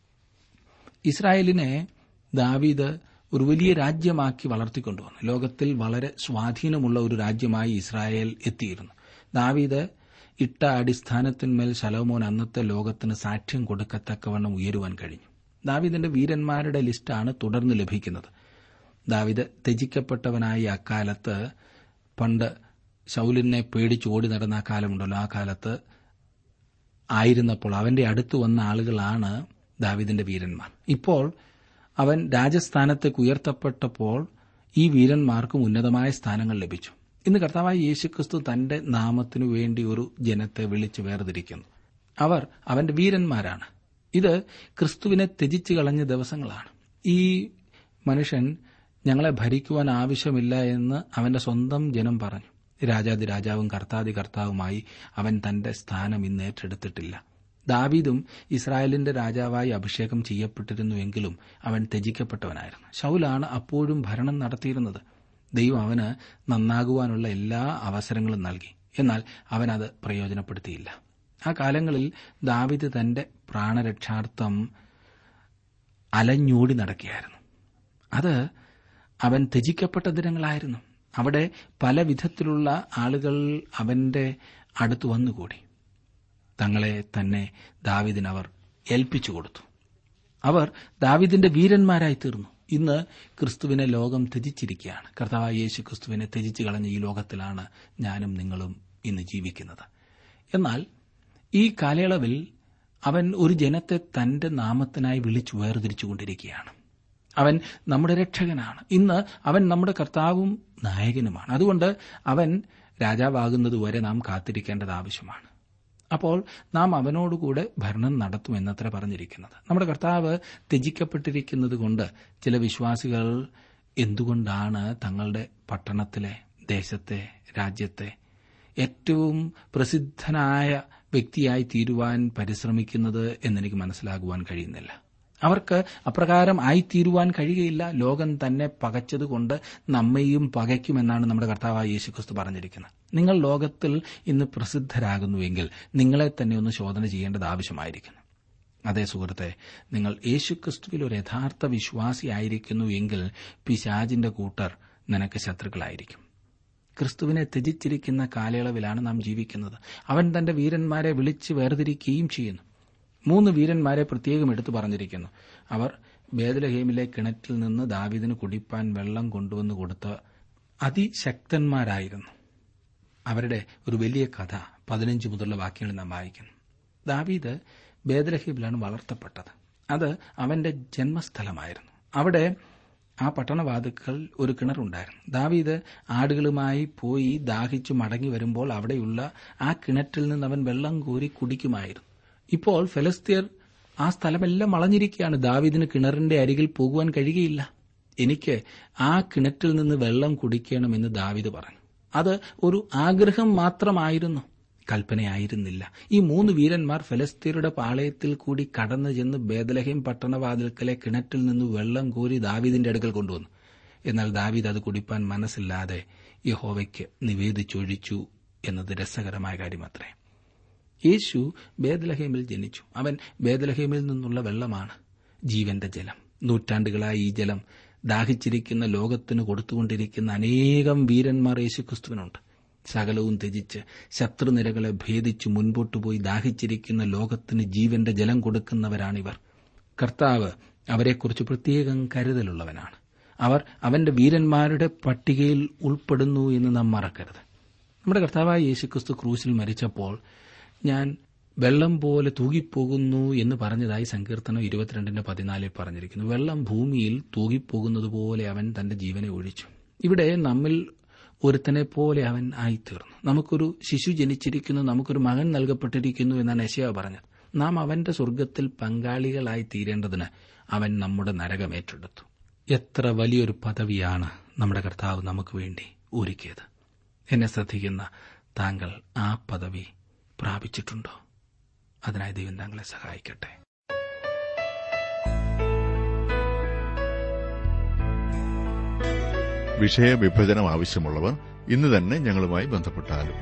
A: ഇസ്രായേലിനെ ദാവീദ് ഒരു വലിയ രാജ്യമാക്കി വളർത്തിക്കൊണ്ടുവന്നു ലോകത്തിൽ വളരെ സ്വാധീനമുള്ള ഒരു രാജ്യമായി ഇസ്രായേൽ എത്തിയിരുന്നു ദാവീദ് ഇട്ട അടിസ്ഥാനത്തിന്മേൽ ശലോമോൻ അന്നത്തെ ലോകത്തിന് സാക്ഷ്യം കൊടുക്കത്തക്കവണ്ണം ഉയരുവാൻ കഴിഞ്ഞു ദാവിദിന്റെ വീരന്മാരുടെ ലിസ്റ്റാണ് തുടർന്ന് ലഭിക്കുന്നത് ദാവിദ് ത്യജിക്കപ്പെട്ടവനായി അക്കാലത്ത് പണ്ട് ശൗലിനെ പേടിച്ച് ഓടി നടന്ന ആ കാലമുണ്ടല്ലോ ആ കാലത്ത് ആയിരുന്നപ്പോൾ അവന്റെ അടുത്ത് വന്ന ആളുകളാണ് ദാവിദിന്റെ വീരന്മാർ ഇപ്പോൾ അവൻ രാജസ്ഥാനത്തേക്ക് ഉയർത്തപ്പെട്ടപ്പോൾ ഈ വീരന്മാർക്കും ഉന്നതമായ സ്ഥാനങ്ങൾ ലഭിച്ചു ഇന്ന് കർത്താവായ യേശുക്രിസ്തു തന്റെ നാമത്തിനു വേണ്ടി ഒരു ജനത്തെ വിളിച്ചു വേർതിരിക്കുന്നു അവർ അവന്റെ വീരന്മാരാണ് ഇത് ക്രിസ്തുവിനെ ത്യജിച്ചു കളഞ്ഞ ദിവസങ്ങളാണ് ഈ മനുഷ്യൻ ഞങ്ങളെ ഭരിക്കുവാൻ ആവശ്യമില്ല എന്ന് അവന്റെ സ്വന്തം ജനം പറഞ്ഞു രാജാതി രാജാവും കർത്താതി കർത്താവുമായി അവൻ തന്റെ സ്ഥാനം ഇന്ന് ഏറ്റെടുത്തിട്ടില്ല ദാവീദും ഇസ്രായേലിന്റെ രാജാവായി അഭിഷേകം ചെയ്യപ്പെട്ടിരുന്നുവെങ്കിലും അവൻ ത്യജിക്കപ്പെട്ടവനായിരുന്നു ശൗലാണ് അപ്പോഴും ഭരണം നടത്തിയിരുന്നത് ദൈവം അവന് നന്നാകുവാനുള്ള എല്ലാ അവസരങ്ങളും നൽകി എന്നാൽ അവൻ അത് പ്രയോജനപ്പെടുത്തിയില്ല ആ കാലങ്ങളിൽ ദാവിദ് തന്റെ പ്രാണരക്ഷാർത്ഥം അലഞ്ഞോടി നടക്കുകയായിരുന്നു അത് അവൻ ത്യജിക്കപ്പെട്ട ദിനങ്ങളായിരുന്നു അവിടെ പല വിധത്തിലുള്ള ആളുകൾ അവന്റെ അടുത്ത് വന്നുകൂടി തങ്ങളെ തന്നെ ദാവിദിനവർ ഏൽപ്പിച്ചു കൊടുത്തു അവർ ദാവിദിന്റെ വീരന്മാരായി തീർന്നു ഇന്ന് ക്രിസ്തുവിനെ ലോകം ത്യജിച്ചിരിക്കുകയാണ് കർത്താവായ യേശു ക്രിസ്തുവിനെ ത്യജിച്ചു കളഞ്ഞ ഈ ലോകത്തിലാണ് ഞാനും നിങ്ങളും ഇന്ന് ജീവിക്കുന്നത് എന്നാൽ ഈ കാലയളവിൽ അവൻ ഒരു ജനത്തെ തന്റെ നാമത്തിനായി വിളിച്ചു വേർതിരിച്ചുകൊണ്ടിരിക്കുകയാണ് അവൻ നമ്മുടെ രക്ഷകനാണ് ഇന്ന് അവൻ നമ്മുടെ കർത്താവും നായകനുമാണ് അതുകൊണ്ട് അവൻ രാജാവാകുന്നതുവരെ നാം കാത്തിരിക്കേണ്ടത് ആവശ്യമാണ് അപ്പോൾ നാം അവനോടുകൂടെ ഭരണം നടത്തുമെന്നത്ര പറഞ്ഞിരിക്കുന്നത് നമ്മുടെ കർത്താവ് ത്യജിക്കപ്പെട്ടിരിക്കുന്നത് കൊണ്ട് ചില വിശ്വാസികൾ എന്തുകൊണ്ടാണ് തങ്ങളുടെ പട്ടണത്തിലെ ദേശത്തെ രാജ്യത്തെ ഏറ്റവും പ്രസിദ്ധനായ വ്യക്തിയായി തീരുവാൻ പരിശ്രമിക്കുന്നത് എന്നെനിക്ക് മനസ്സിലാകുവാൻ കഴിയുന്നില്ല അവർക്ക് അപ്രകാരം ആയിത്തീരുവാൻ കഴിയുകയില്ല ലോകം തന്നെ പകച്ചതുകൊണ്ട് നമ്മെയും പകയ്ക്കുമെന്നാണ് നമ്മുടെ കർത്താവായ യേശുക്രിസ്തു പറഞ്ഞിരിക്കുന്നത് നിങ്ങൾ ലോകത്തിൽ ഇന്ന് പ്രസിദ്ധരാകുന്നുവെങ്കിൽ നിങ്ങളെ തന്നെ ഒന്ന് ശോധന ചെയ്യേണ്ടത് ആവശ്യമായിരിക്കുന്നു അതേ സുഹൃത്തെ നിങ്ങൾ യേശുക്രിസ്തുവിൽ ഒരു യഥാർത്ഥ വിശ്വാസിയായിരിക്കുന്നു എങ്കിൽ പിശാജിന്റെ കൂട്ടർ നിനക്ക് ശത്രുക്കളായിരിക്കും ക്രിസ്തുവിനെ ത്യജിച്ചിരിക്കുന്ന കാലയളവിലാണ് നാം ജീവിക്കുന്നത് അവൻ തന്റെ വീരന്മാരെ വിളിച്ച് വേർതിരിക്കുകയും ചെയ്യുന്നു മൂന്ന് വീരന്മാരെ പ്രത്യേകം എടുത്തു പറഞ്ഞിരിക്കുന്നു അവർ ബേദലഹേമിലെ കിണറ്റിൽ നിന്ന് ദാവിദിന് കുടിപ്പാൻ വെള്ളം കൊണ്ടുവന്ന് കൊടുത്ത അതിശക്തന്മാരായിരുന്നു അവരുടെ ഒരു വലിയ കഥ പതിനഞ്ച് മുതലുള്ള വാക്യങ്ങൾ നാം വായിക്കുന്നു ദാവീദ് ബേദലഹീമിലാണ് വളർത്തപ്പെട്ടത് അത് അവന്റെ ജന്മസ്ഥലമായിരുന്നു അവിടെ ആ പട്ടണവാതുക്കൾ ഒരു കിണറുണ്ടായിരുന്നു ദാവീദ് ആടുകളുമായി പോയി ദാഹിച്ചു മടങ്ങി വരുമ്പോൾ അവിടെയുള്ള ആ കിണറ്റിൽ നിന്ന് അവൻ വെള്ളം കോരി കുടിക്കുമായിരുന്നു ഇപ്പോൾ ഫെലസ്തീർ ആ സ്ഥലമെല്ലാം വളഞ്ഞിരിക്കുകയാണ് ദാവീദിന് കിണറിന്റെ അരികിൽ പോകുവാൻ കഴിയുകയില്ല എനിക്ക് ആ കിണറ്റിൽ നിന്ന് വെള്ളം കുടിക്കണമെന്ന് ദാവീദ് പറഞ്ഞു അത് ഒരു ആഗ്രഹം മാത്രമായിരുന്നു കൽപ്പനയായിരുന്നില്ല ഈ മൂന്ന് വീരന്മാർ ഫലസ്തീനയുടെ പാളയത്തിൽ കൂടി കടന്നു ചെന്ന് ബേദലഹീം പട്ടണവാതിൽക്കലെ കിണറ്റിൽ നിന്ന് വെള്ളം കോരി ദാവീദിന്റെ അടുക്കൽ കൊണ്ടുവന്നു എന്നാൽ ദാവീദ് അത് കുടിപ്പാൻ മനസ്സില്ലാതെ യഹോവയ്ക്ക് നിവേദിച്ചൊഴിച്ചു എന്നത് രസകരമായ കാര്യമത്രേ യേശു ബേദലഹേമിൽ ജനിച്ചു അവൻ ബേദലഹേമിൽ നിന്നുള്ള വെള്ളമാണ് ജീവന്റെ ജലം നൂറ്റാണ്ടുകളായി ഈ ജലം ദാഹിച്ചിരിക്കുന്ന ലോകത്തിന് കൊടുത്തുകൊണ്ടിരിക്കുന്ന അനേകം വീരന്മാർ യേശുക്രിസ്തുവിനുണ്ട് സകലവും ത്യജിച്ച് ശത്രുനിരകളെ ഭേദിച്ച് മുൻപോട്ടു പോയി ദാഹിച്ചിരിക്കുന്ന ലോകത്തിന് ജീവന്റെ ജലം കൊടുക്കുന്നവരാണിവർ കർത്താവ് അവരെക്കുറിച്ച് പ്രത്യേകം കരുതലുള്ളവനാണ് അവർ അവന്റെ വീരന്മാരുടെ പട്ടികയിൽ ഉൾപ്പെടുന്നു എന്ന് നാം മറക്കരുത് നമ്മുടെ കർത്താവായ യേശുക്രിസ്തു ക്രൂശിൽ മരിച്ചപ്പോൾ ഞാൻ വെള്ളം പോലെ തൂകിപ്പോകുന്നു എന്ന് പറഞ്ഞതായി സങ്കീർത്തനം ഇരുപത്തിരണ്ടിന്റെ പതിനാലിൽ പറഞ്ഞിരിക്കുന്നു വെള്ളം ഭൂമിയിൽ തൂകിപ്പോകുന്നത് പോലെ അവൻ തന്റെ ജീവനെ ഒഴിച്ചു ഇവിടെ നമ്മിൽ ഒരുത്തനെ പോലെ അവൻ ആയിത്തീർന്നു നമുക്കൊരു ശിശു ജനിച്ചിരിക്കുന്നു നമുക്കൊരു മകൻ നൽകപ്പെട്ടിരിക്കുന്നു എന്നാണ് യശയ പറഞ്ഞത് നാം അവന്റെ സ്വർഗത്തിൽ പങ്കാളികളായി തീരേണ്ടതിന് അവൻ നമ്മുടെ നരകം ഏറ്റെടുത്തു എത്ര വലിയൊരു പദവിയാണ് നമ്മുടെ കർത്താവ് നമുക്ക് വേണ്ടി ഒരുക്കിയത് എന്നെ ശ്രദ്ധിക്കുന്ന താങ്കൾ ആ പദവി പ്രാപിച്ചിട്ടുണ്ടോ അതിനായി ദൈവം താങ്കളെ സഹായിക്കട്ടെ
C: വിഷയവിഭജനം ആവശ്യമുള്ളവർ ഇന്ന് തന്നെ ഞങ്ങളുമായി ബന്ധപ്പെട്ടാലും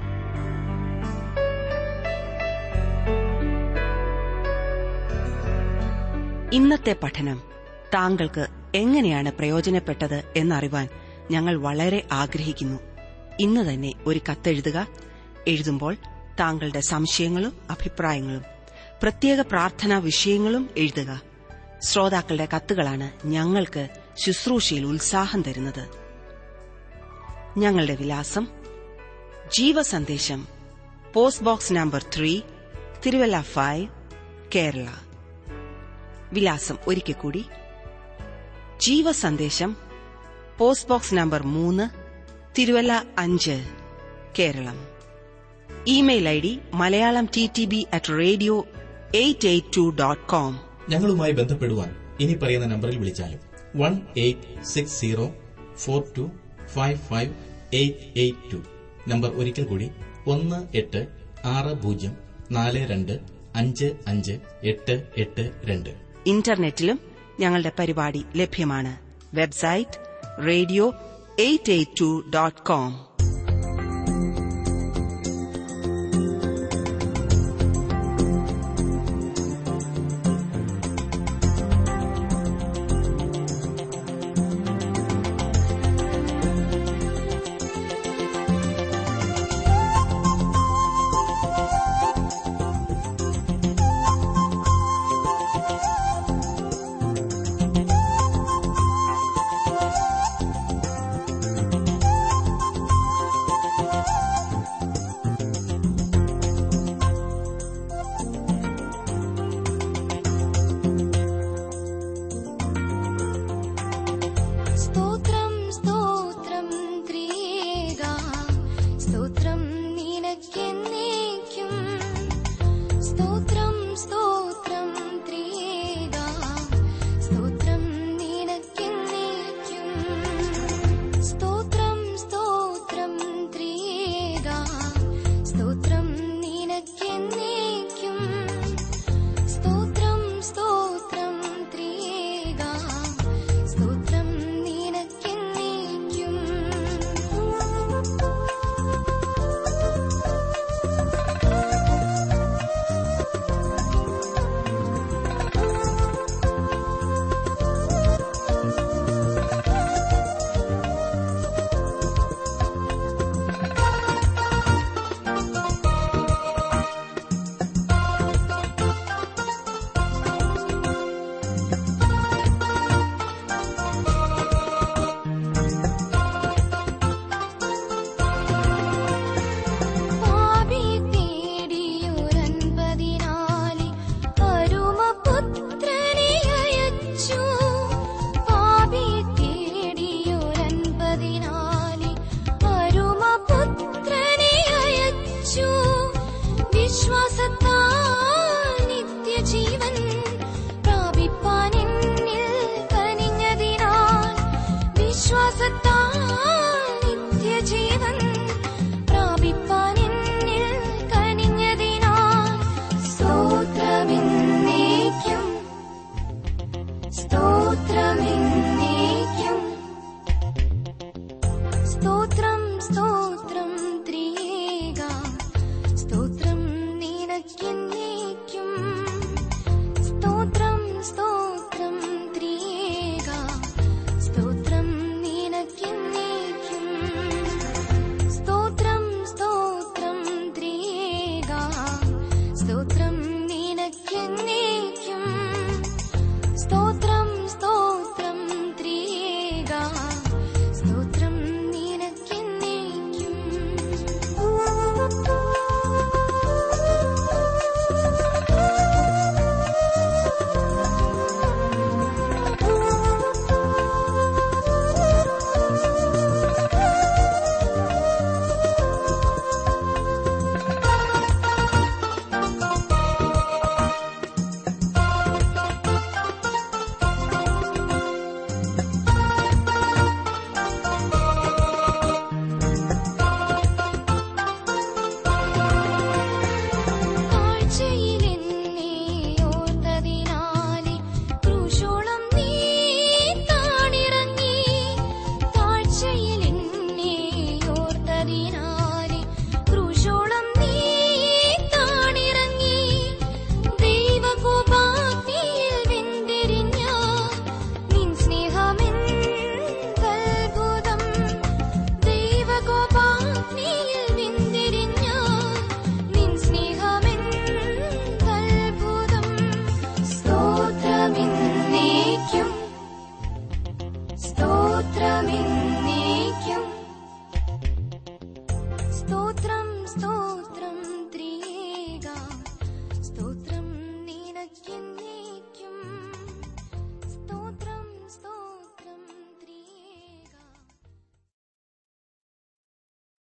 B: ഇന്നത്തെ പഠനം താങ്കൾക്ക് എങ്ങനെയാണ് പ്രയോജനപ്പെട്ടത് എന്നറിവാൻ ഞങ്ങൾ വളരെ ആഗ്രഹിക്കുന്നു ഇന്ന് തന്നെ ഒരു കത്തെഴുതുക എഴുതുമ്പോൾ താങ്കളുടെ സംശയങ്ങളും അഭിപ്രായങ്ങളും പ്രത്യേക പ്രാർത്ഥനാ വിഷയങ്ങളും എഴുതുക ശ്രോതാക്കളുടെ കത്തുകളാണ് ഞങ്ങൾക്ക് ശുശ്രൂഷയിൽ ഉത്സാഹം തരുന്നത് ഞങ്ങളുടെ വിലാസം Jeevasandesham post box number three Thiruvalla five Kerala വിലാസം ഒരിക്കൽ കൂടി ജീവസന്ദേശം പോസ്റ്റ് ബോക്സ് നമ്പർ മൂന്ന് തിരുവല്ല അഞ്ച് Keralam email I D Malayalam T T B at radio eight eight two dot com
D: ഞങ്ങളുമായി ബന്ധപ്പെടുവാൻ ഇനി പറയുന്ന നമ്പറിൽ വിളിച്ചാലും one eight six zero four two five five eight eight two number ഒരിക്കൽ കൂടി ഒന്ന് എട്ട് ആറ് പൂജ്യം നാല് രണ്ട് അഞ്ച് അഞ്ച് എട്ട് എട്ട് രണ്ട്
B: ഇന്റർനെറ്റിലും ഞങ്ങളുടെ പരിപാടി ലഭ്യമാണ് website radio eight eight two dot com
E: സ്തോത്രം സ്തോത്രം ത്രിയേക സ്തോത്രം നിനക്കെന്നേക്കും സ്തോത്രം സ്തോത്രം ത്രിയേക സ്തോത്രം നിനക്കെന്നേക്കും സ്തോത്രം സ്തോത്രം ത്രിയേക സ്തോത്രം നിനക്കെന്നേക്കും സ്തോത്രം സ്തോത്രം ത്രിയേക സ്തോത്രം നിനക്കെന്നേക്കും പാപി തേടിയൊരൻപതിനാലെ അരുമപുത്രനെ അയച്ചു പാപി തേടിയൊരൻപതിനാലെ അരുമപുത്രനെ അയച്ചു വിശ്വാസത്താൽ നിത്യജീവൻ